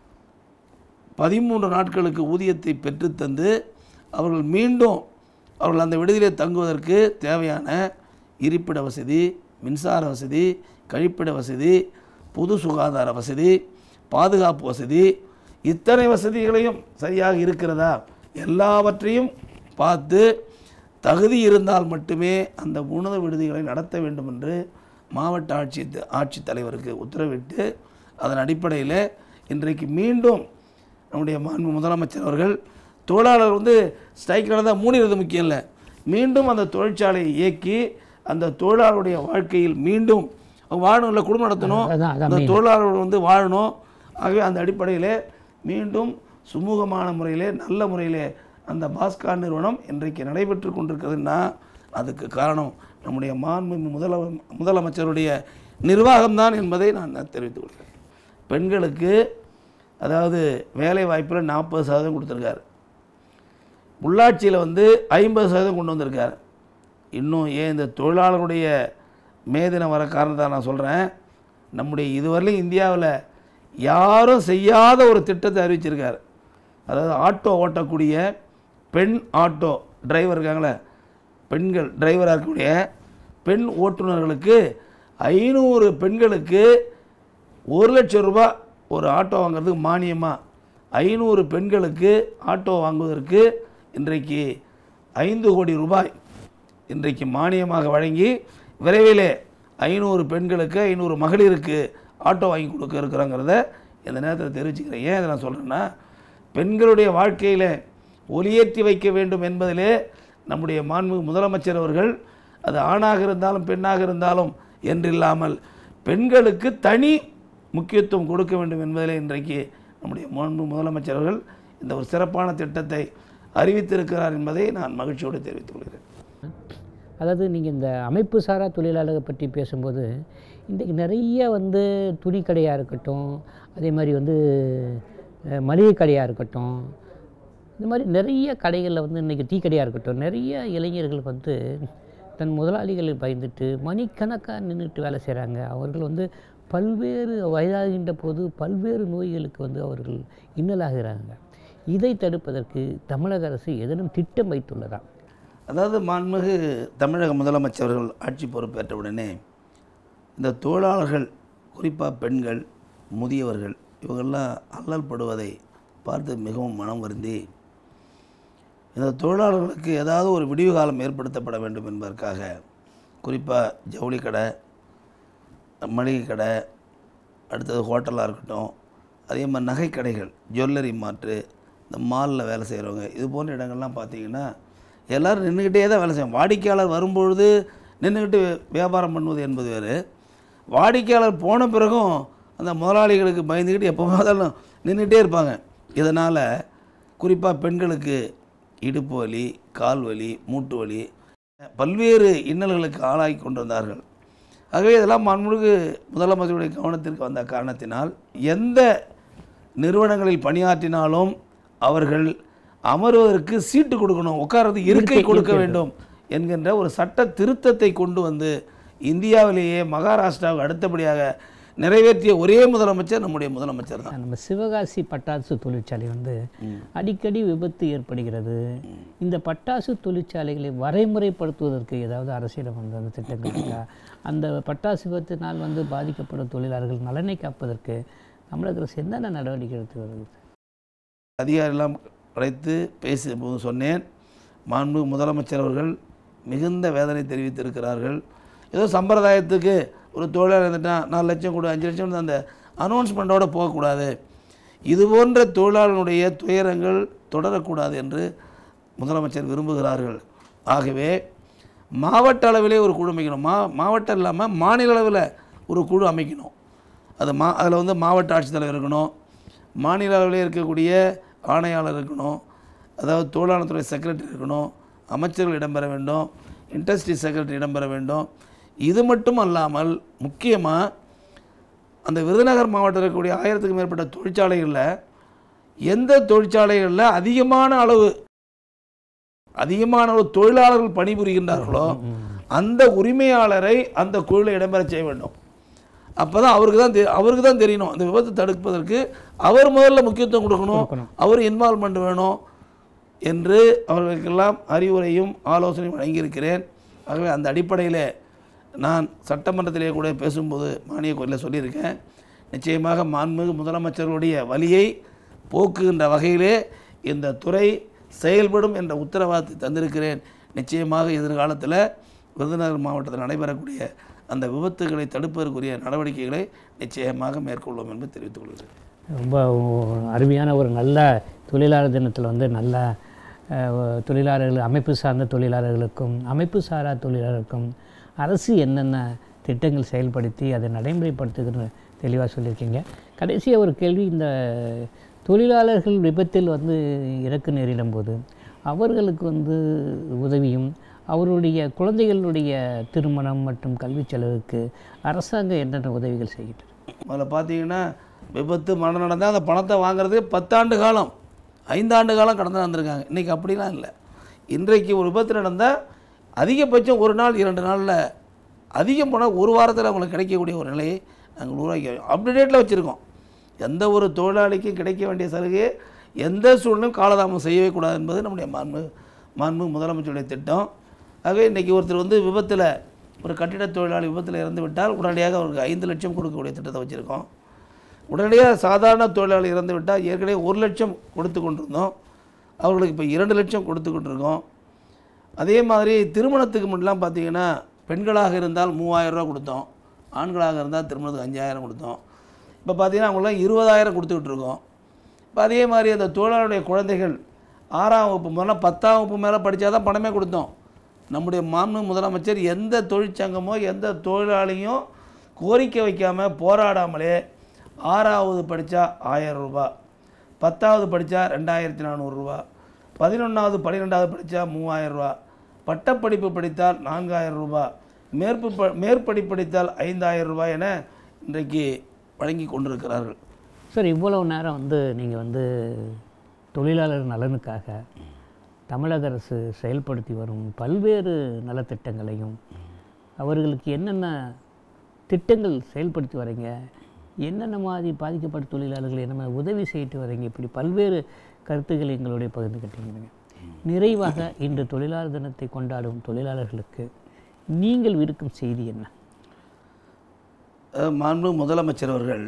பதிமூன்று நாட்களுக்கு ஊதியத்தை பெற்றுத்தந்து அவர்கள் மீண்டும் அவர்கள் அந்த விடுதியிலே தங்குவதற்கு தேவையான இருப்பிட வசதி மின்சார வசதி கழிப்பிட வசதி பொது சுகாதார வசதி பாதுகாப்பு வசதி இத்தனை வசதிகளையும் சரியாக இருக்கிறதா எல்லாவற்றையும் பார்த்து தகுதி இருந்தால் மட்டுமே அந்த உணவு விடுதிகளை நடத்த வேண்டும் என்று மாவட்ட ஆட்சி ஆட்சித்தலைவருக்கு உத்தரவிட்டு அதன் அடிப்படையில் இன்றைக்கு மீண்டும் நம்முடைய மாண்பு முதலமைச்சர் அவர்கள் தொழிலாளர் வந்து ஸ்ட்ரைக் நடந்தால் மூணிறது முக்கியம் இல்லை மீண்டும் அந்த தொழிற்சாலையை இயக்கி அந்த தொழிலாளருடைய வாழ்க்கையில் மீண்டும் அவங்க வாழணும் இல்லை குடும்பம் நடத்தணும் அதான் அதான் அந்த தொழிலாளர்கள் வந்து வாழணும் ஆகவே அந்த அடிப்படையில் மீண்டும் சுமூகமான முறையிலே நல்ல முறையிலே அந்த பாஸ்கார் நிறுவனம் இன்றைக்கு நடைபெற்று கொண்டிருக்கிறதுன்னா அதுக்கு காரணம் நம்முடைய மாண்பு முதல முதலமைச்சருடைய நிர்வாகம்தான் என்பதை நான் தெரிவித்துக் கொள்கிறேன் பெண்களுக்கு அதாவது வேலை வாய்ப்பில் நாற்பது சதவீதம் கொடுத்துருக்காரு உள்ளாட்சியில் வந்து ஐம்பது சதவீதம் கொண்டு வந்திருக்காரு இன்னும் ஏன் இந்த தொழிலாளருடைய மே தினம் வர காரணத்தை நான் சொல்கிறேன் நம்முடைய இதுவரையிலும் இந்தியாவில் யாரும் செய்யாத ஒரு திட்டத்தை அறிவிச்சிருக்காரு அதாவது ஆட்டோ ஓட்டக்கூடிய பெண் ஆட்டோ டிரைவர் இருக்காங்களே பெண்கள் டிரைவராக இருக்கக்கூடிய பெண் ஓட்டுநர்களுக்கு ஐநூறு பெண்களுக்கு ஒரு லட்சம் ரூபாய் ஒரு ஆட்டோ வாங்குறதுக்கு மானியமாக ஐநூறு பெண்களுக்கு ஆட்டோ வாங்குவதற்கு இன்றைக்கு ஐந்து கோடி ரூபாய் இன்றைக்கு மானியமாக வழங்கி விரைவிலே ஐநூறு பெண்களுக்கு ஐநூறு மகளிருக்கு ஆட்டோ வாங்கி கொடுக்க இருக்கிறாங்கிறத இந்த நேரத்தில் தெரிவிச்சுக்கிறேன் ஏன் இதை நான் சொல்கிறேன்னா பெண்களுடைய வாழ்க்கையில் ஒளியேற்றி வைக்க வேண்டும் என்பதிலே நம்முடைய மாண்பு முதலமைச்சர் அவர்கள் அது ஆணாக இருந்தாலும் பெண்ணாக இருந்தாலும் என்றில்லாமல் பெண்களுக்கு தனி முக்கியத்துவம் கொடுக்க வேண்டும் என்பதிலே இன்றைக்கு நம்முடைய மாண்பு முதலமைச்சர் அவர்கள் இந்த ஒரு சிறப்பான திட்டத்தை அறிவித்திருக்கிறார் என்பதை நான் மகிழ்ச்சியோடு தெரிவித்துக் கொள்கிறேன் அதாவது நீங்கள் இந்த அமைப்பு சாரா தொழிலாளர்கள் பற்றி பேசும்போது இன்றைக்கு நிறைய வந்து துணி கடையாக இருக்கட்டும் அதே மாதிரி வந்து அஹ், மளிகை கடையாக இருக்கட்டும் இந்த மாதிரி நிறைய கடைகளில் வந்து இன்றைக்கி டீ கடையாக இருக்கட்டும் நிறைய இளைஞர்கள் வந்து தன் முதலாளிகளை பயந்துட்டு மணிக்கணக்காக நின்றுட்டு வேலை செய்கிறாங்க அவர்கள் வந்து பல்வேறு வயதாகின்ற போது பல்வேறு நோய்களுக்கு வந்து அவர்கள் இன்னலாகிறாங்க இதை தடுப்பதற்கு தமிழக அரசு ஏதேனும் திட்டம் வைத்துள்ளதா அதாவது மாண்புமிகு தமிழக முதலமைச்சர்கள் ஆட்சி பொறுப்பேற்ற உடனே இந்த தொழிலாளர்கள் குறிப்பாக பெண்கள் முதியவர்கள் இவங்கெல்லாம் அல்லல் படுவதை பார்த்து மிகவும் மனம் வருந்தி இந்த தொழிலாளர்களுக்கு ஏதாவது ஒரு விடிவு காலம் ஏற்படுத்தப்பட வேண்டும் என்பதற்காக குறிப்பாக ஜவுளி கடை மளிகை கடை அடுத்தது ஹோட்டலாக இருக்கட்டும் அதே மாதிரி நகைக்கடைகள் ஜுவல்லரி மார்ட்டு இந்த மாலில் வேலை செய்கிறவங்க இது போன்ற இடங்கள்லாம் பார்த்தீங்கன்னா எல்லோரும் நின்றுக்கிட்டே தான் வேலை செய்வோம் வாடிக்கையாளர் வரும்பொழுது நின்றுக்கிட்டு வியாபாரம் பண்ணுவது என்பது வேறு வாடிக்கையாளர் போன பிறகும் அந்த முதலாளிகளுக்கு பயந்துக்கிட்டு எப்போ பார்த்தாலும் நின்றுட்டே இருப்பாங்க இதனால் குறிப்பாக பெண்களுக்கு இடுப்பு வலி கால் வலி மூட்டு வலி பல்வேறு இன்னல்களுக்கு ஆளாகி கொண்டிருந்தார்கள் ஆகவே இதெல்லாம் மாண்புமிகு முதலமைச்சருடைய கவனத்திற்கு வந்த காரணத்தினால் எந்த நிறுவனங்களில் பணியாற்றினாலும் அவர்கள் அமர்வதற்கு சீட்டு கொடுக்கணும் உட்கார்றதுக்கு இருக்கை கொடுக்க வேண்டும் என்கின்ற ஒரு சட்ட திருத்தத்தை கொண்டு வந்து இந்தியாவிலேயே மகாராஷ்டிராவுக்கு அடுத்தபடியாக நிறைவேற்றிய ஒரே முதலமைச்சர் நம்முடைய முதலமைச்சர் தான் நம்ம சிவகாசி பட்டாசு தொழிற்சாலை வந்து அடிக்கடி விபத்து ஏற்படுகிறது இந்த பட்டாசு தொழிற்சாலைகளை வரைமுறைப்படுத்துவதற்கு ஏதாவது அரசியல் வந்து அந்த திட்டங்கள் இருக்கா அந்த பட்டாசு விபத்தினால் வந்து பாதிக்கப்படும் தொழிலாளர்கள் நலனை காப்பதற்கு தமிழக அரசு என்னென்ன நடவடிக்கை எடுத்து வருகிறது அதிகாரிலாம் அழைத்து பேசும்போது சொன்னேன் மாண்பு முதலமைச்சர் அவர்கள் மிகுந்த வேதனை தெரிவித்திருக்கிறார்கள் ஏதோ சம்பிரதாயத்துக்கு ஒரு தொழிலாளர் இருந்துட்டான் நாலு லட்சம் கொடு அஞ்சு லட்சம் கொடு அந்த அனௌன்ஸ்மெண்ட்டோடு போகக்கூடாது இது போன்ற தொழிலாளர்களுடைய துயரங்கள் தொடரக்கூடாது என்று முதலமைச்சர் விரும்புகிறார்கள் ஆகவே மாவட்ட அளவிலே ஒரு குழு அமைக்கணும் மா மாவட்டம் இல்லாமல் மாநில அளவில் ஒரு குழு அமைக்கணும் அது மா அதில் வந்து மாவட்ட ஆட்சித்தலைவர் இருக்கணும் மாநில அளவிலே இருக்கக்கூடிய ஆணையாளர் இருக்கணும் அதாவது தொழிலாளர்துறை செக்ரட்டரி இருக்கணும் அமைச்சர்கள் இடம்பெற வேண்டும் இண்டஸ்ட்ரி செக்ரட்டரி இடம்பெற வேண்டும் இது மட்டும் அல்லாமல் முக்கியமாக அந்த விருதுநகர் மாவட்டத்தில் இருக்கக்கூடிய ஆயிரத்துக்கும் மேற்பட்ட தொழிற்சாலைகளில் எந்த தொழிற்சாலைகளில் அதிகமான அளவு அதிகமான அளவு தொழிலாளர்கள் பணிபுரிகின்றார்களோ அந்த உரிமையாளரை அந்த குழுவில் இடம்பெற செய்ய வேண்டும் அப்போ தான் அவருக்கு தான் தெ அவருக்கு தான் தெரியணும் அந்த விபத்து தடுப்பதற்கு அவர் முதல்ல முக்கியத்துவம் கொடுக்கணும் கொடுக்கணும். அவர் இன்வால்மெண்ட் வேணும் என்று அவர்களுக்கெல்லாம் அறிவுரையும் ஆலோசனையும் வழங்கியிருக்கிறேன் ஆகவே அந்த அடிப்படையில் நான் சட்டமன்றத்திலே கூட பேசும்போது மானிய குறையில் சொல்லியிருக்கேன் நிச்சயமாக மாண்புமிகு முதலமைச்சர்களுடைய வழியை போக்குகின்ற வகையிலே இந்த துறை செயல்படும் என்ற உத்தரவாதத்தை தந்திருக்கிறேன் நிச்சயமாக எதிர்காலத்தில் விருதுநகர் மாவட்டத்தில் நடைபெறக்கூடிய அந்த விபத்துகளை தடுப்பதற்குரிய நடவடிக்கைகளை நிச்சயமாக மேற்கொள்வோம் என்று தெரிவித்துக் கொள்கிறேன் ரொம்ப அருமையான ஒரு நல்ல தொழிலாளர் தினத்தில் வந்து நல்ல அஹ், தொழிலாளர்கள் அமைப்பு சார்ந்த தொழிலாளர்களுக்கும் அமைப்பு சாரா தொழிலாளருக்கும் அரசு என்னென்ன திட்டங்கள் செயல்படுத்தி அதை நடைமுறைப்படுத்துகிற தெளிவாக சொல்லியிருக்கீங்க கடைசியாக ஒரு கேள்வி இந்த தொழிலாளர்கள் விபத்தில் வந்து இறக்கு நேரிடும் போது அவர்களுக்கு வந்து உதவியும் அவருடைய குழந்தைகளுடைய திருமணம் மற்றும் கல்வி செலவுக்கு அரசாங்கம் என்னென்ன உதவிகள் செய்கிறது முதல்ல பார்த்தீங்கன்னா விபத்து மரணம் நடந்தால் அந்த பணத்தை வாங்குறது பத்தாண்டு காலம் ஐந்தாண்டு காலம் கடந்து வந்திருக்காங்க இன்றைக்கி அப்படிலாம் இல்லை இன்றைக்கு ஒரு விபத்து நடந்தால் அதிகபட்சம் ஒரு நாள் இரண்டு நாளில் அதிகம் போனால் ஒரு வாரத்தில் அவங்களுக்கு கிடைக்கக்கூடிய ஒரு நிலையை நாங்கள் உருவாக்கி அப்டேட்டில் வச்சுருக்கோம் எந்த ஒரு தொழிலாளிக்கும் கிடைக்க வேண்டிய சலுகையை எந்த சூழ்நிலையும் காலதாமதம் செய்யவே கூடாது என்பது நம்முடைய மாண்பு மாண்பு முதலமைச்சருடைய திட்டம் ஆகவே இன்றைக்கி ஒருத்தர் வந்து விபத்தில் ஒரு கட்டிட தொழிலாளி விபத்தில் இறந்து விட்டால் உடனடியாக அவருக்கு ஐந்து லட்சம் கொடுக்கக்கூடிய திட்டத்தை வச்சுருக்கோம் உடனடியாக சாதாரண தொழிலாளி இறந்து விட்டால் ஏற்கனவே ஒரு லட்சம் கொடுத்து கொண்டிருந்தோம் அவர்களுக்கு இப்போ இரண்டு லட்சம் கொடுத்து கொண்டிருக்கோம் அதே மாதிரி திருமணத்துக்கு முன்னெலாம் பார்த்தீங்கன்னா பெண்களாக இருந்தால் மூவாயிரம் ரூபா கொடுத்தோம் ஆண்களாக இருந்தால் திருமணத்துக்கு அஞ்சாயிரம் கொடுத்தோம் இப்போ பார்த்தீங்கன்னா அவங்களாம் இருபதாயிரம் கொடுத்துக்கிட்டு இருக்கோம் இப்போ அதே மாதிரி அந்த தொழிலாளருடைய குழந்தைகள் ஆறாம் வகுப்பு முதல்ல பத்தாம் வகுப்பு மேலே படித்தா தான் பணமே கொடுத்தோம் நம்முடைய மாண்பு முதலமைச்சர் எந்த தொழிற்சங்கமோ எந்த தொழிலாளியும் கோரிக்கை வைக்காமல் போராடாமலே ஆறாவது படித்தா ஆயிரம் ரூபாய் பத்தாவது படித்தா ரெண்டாயிரத்தி நானூறுரூவா பதினொன்றாவது பன்னிரெண்டாவது படித்தா மூவாயிரம் ரூபா பட்டப்படிப்பு படித்தால் நான்காயிரம் ரூபாய் மேற்பு ப மேற்படிப்பு படித்தால் ஐந்தாயிரம் ரூபாய் என இன்றைக்கு வழங்கி கொண்டிருக்கிறார்கள் சார் இவ்வளவு நேரம் வந்து நீங்கள் வந்து தொழிலாளர் நலனுக்காக தமிழக அரசு செயல்படுத்தி வரும் பல்வேறு நலத்திட்டங்களையும் அவர்களுக்கு என்னென்ன திட்டங்கள் செயல்படுத்தி வரீங்க என்னென்ன மாதிரி பாதிக்கப்பட்ட தொழிலாளர்கள் என்ன மாதிரி உதவி செய்துட்டு வரீங்க இப்படி பல்வேறு கருத்துக்களை எங்களுடைய பகிர்ந்துக்கிட்டீங்க நிறைவாக இன்று தொழிலாளர் தினத்தை கொண்டாடும் தொழிலாளர்களுக்கு நீங்கள் விடுக்கும் செய்தி என்ன அஹ் மாண்பு முதலமைச்சர் அவர்கள்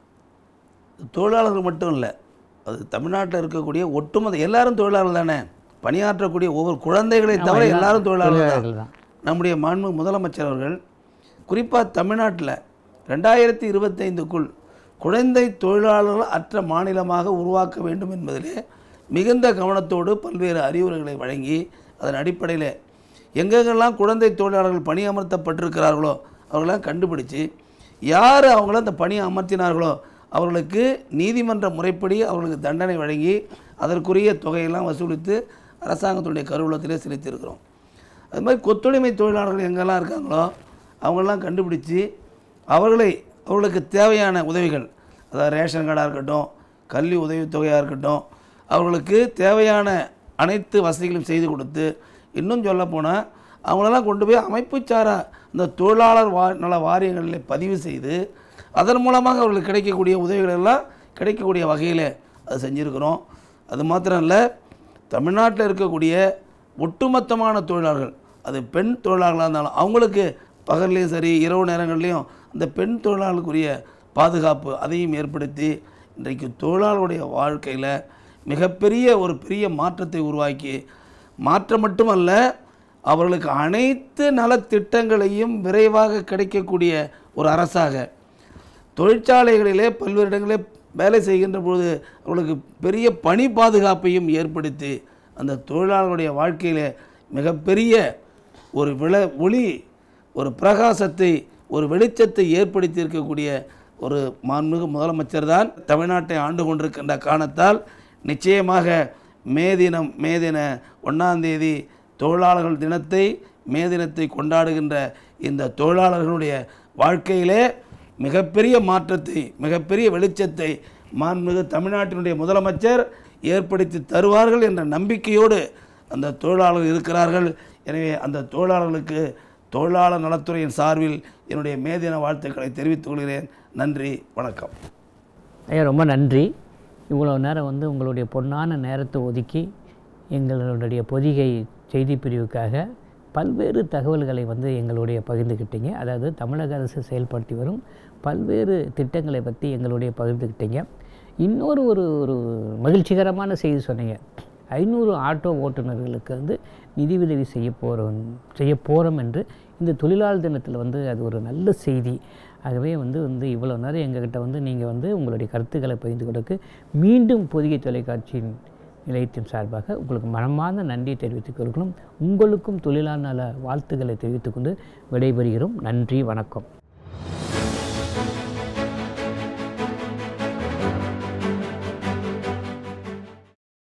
தொழிலாளர்கள் மட்டும் இல்லை அது தமிழ்நாட்டில் இருக்கக்கூடிய ஒட்டுமொத்த எல்லாரும் தொழிலாளர்கள் தானே பணியாற்றக்கூடிய ஒவ்வொரு குழந்தைகளை தவிர எல்லாரும் தொழிலாளர்கள் தான் தொழிலாளர்கள் தான் நம்முடைய மாண்பு முதலமைச்சர் அவர்கள் குறிப்பாக தமிழ்நாட்டில் ரெண்டாயிரத்தி இருபத்தைந்துக்குள் குழந்தை தொழிலாளர்கள் அற்ற மாநிலமாக உருவாக்க வேண்டும் என்பதிலே மிகுந்த கவனத்தோடு பல்வேறு அறிவுரைகளை வழங்கி அதன் அடிப்படையில் எங்கெங்கெல்லாம் குழந்தை தொழிலாளர்கள் பணியமர்த்தப்பட்டிருக்கிறார்களோ அவர்களெல்லாம் கண்டுபிடிச்சு யார் அவங்கள அந்த பணி அமர்த்தினார்களோ அவர்களுக்கு நீதிமன்ற முறைப்படி அவர்களுக்கு தண்டனை வழங்கி அதற்குரிய தொகையெல்லாம் வசூலித்து அரசாங்கத்துடைய கருவூலத்திலே செலுத்தியிருக்கிறோம் அது மாதிரி கொத்தொழிமை தொழிலாளர்கள் எங்கெல்லாம் இருக்காங்களோ அவங்களெல்லாம் கண்டுபிடிச்சு அவர்களை அவர்களுக்கு தேவையான உதவிகள் அதாவது ரேஷன் கார்டாக இருக்கட்டும் கல்வி உதவித்தொகையாக இருக்கட்டும் அவர்களுக்கு தேவையான அனைத்து வசதிகளும் செய்து கொடுத்து இன்னும் சொல்லப்போனால் அவங்களெல்லாம் கொண்டு போய் அமைப்பு சாரா இந்த தொழிலாளர் வா நல வாரியங்களில் பதிவு செய்து அதன் மூலமாக அவர்களுக்கு கிடைக்கக்கூடிய உதவிகள் எல்லாம் கிடைக்கக்கூடிய வகையில் அது செஞ்சுருக்கிறோம் அது மாத்திரம் இல்லை தமிழ்நாட்டில் இருக்கக்கூடிய ஒட்டுமொத்தமான தொழிலாளர்கள் அது பெண் தொழிலாளர்களாக இருந்தாலும் அவங்களுக்கு பகல்லையும் சரி இரவு நேரங்கள்லையும் அந்த பெண் தொழிலாளர்களுக்குரிய பாதுகாப்பு அதையும் ஏற்படுத்தி இன்றைக்கு தொழிலாளருடைய வாழ்க்கையில் மிகப்பெரிய ஒரு பெரிய மாற்றத்தை உருவாக்கி மாற்றம் மட்டுமல்ல அவர்களுக்கு அனைத்து நலத்திட்டங்களையும் விரைவாக கிடைக்கக்கூடிய ஒரு அரசாக தொழிற்சாலைகளிலே பல்வேறு இடங்களிலே வேலை செய்கின்ற பொழுது அவர்களுக்கு பெரிய பணி பாதுகாப்பையும் ஏற்படுத்தி அந்த தொழிலாளர்களுடைய வாழ்க்கையில் மிகப்பெரிய ஒரு விள ஒளி ஒரு பிரகாசத்தை ஒரு வெளிச்சத்தை ஏற்படுத்தி இருக்கக்கூடிய ஒரு மாண்புமிகு முதலமைச்சர் தான் தமிழ்நாட்டை ஆண்டு கொண்டிருக்கின்ற காரணத்தால் நிச்சயமாக மே தினம் மே தின ஒன்றாம் தேதி தொழிலாளர்கள் தினத்தை மே தினத்தை கொண்டாடுகின்ற இந்த தொழிலாளர்களுடைய வாழ்க்கையிலே மிகப்பெரிய மாற்றத்தை மிகப்பெரிய வெளிச்சத்தை மாண்புமிகு தமிழ்நாட்டினுடைய முதலமைச்சர் ஏற்படுத்தி தருவார்கள் என்ற நம்பிக்கையோடு அந்த தொழிலாளர்கள் இருக்கிறார்கள் எனவே அந்த தொழிலாளர்களுக்கு தொழிலாளர் நலத்துறையின் சார்பில் என்னுடைய மேதின வாழ்த்துக்களை தெரிவித்துக் கொள்கிறேன் நன்றி வணக்கம் ஐயா ரொம்ப நன்றி இவ்வளோ நேரம் வந்து உங்களுடைய பொன்னான நேரத்தை ஒதுக்கி எங்களுடைய பொதிகை செய்தி பிரிவுக்காக பல்வேறு தகவல்களை வந்து எங்களுடைய பகிர்ந்துக்கிட்டீங்க அதாவது தமிழக அரசு செயல்படுத்தி வரும் பல்வேறு திட்டங்களை பற்றி எங்களுடைய பகிர்ந்துக்கிட்டீங்க இன்னொரு ஒரு ஒரு மகிழ்ச்சிகரமான செய்தி சொன்னீங்க ஐநூறு ஆட்டோ ஓட்டுநர்களுக்கு வந்து நிதி உதவி செய்ய போகிறோம் செய்ய போகிறோம் என்று இந்த தொழிலாளர் தினத்தில் வந்து அது ஒரு நல்ல செய்தி ஆகவே வந்து வந்து இவ்வளோ நேரம் எங்ககிட்ட வந்து நீங்கள் வந்து உங்களுடைய கருத்துக்களை பகிர்ந்து கொடுக்க மீண்டும் பொதிகை தொலைக்காட்சியின் நிலையத்தின் சார்பாக உங்களுக்கு மனமார்ந்த நன்றி தெரிவித்துக் கொள்கிறோம் உங்களுக்கும் தொழிலாளர் நல வாழ்த்துக்களை தெரிவித்துக்கொண்டு விடைபெறுகிறோம் நன்றி வணக்கம்